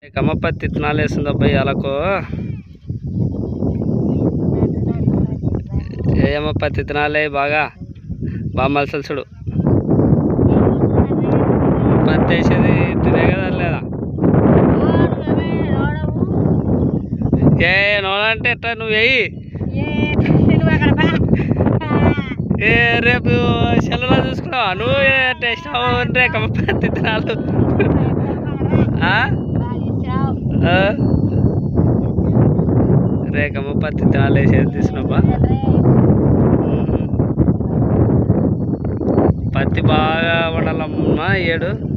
కమ్మపత్తి విత్తనాలు వేస్తుంది అబ్బాయి అలకు ఏమో పత్తి విత్తనాలే బాగా బాగా మలసలు చూడు పత్తి వేసేది తినే కదా లేదా ఏ నోనంటే ఎట్లా నువ్వు వేయి ఏ రేపు సెలవులో చూసుకున్నావా నువ్వు టెస్ట్ రే కమ్మపత్తి విత్తనాలు ఆ? ఆ? రే కమ్మపత్తి విత్తనాలు వేసేది తీసుకున్నావా పత్తి బాగా వండాలమ్మా ఏడు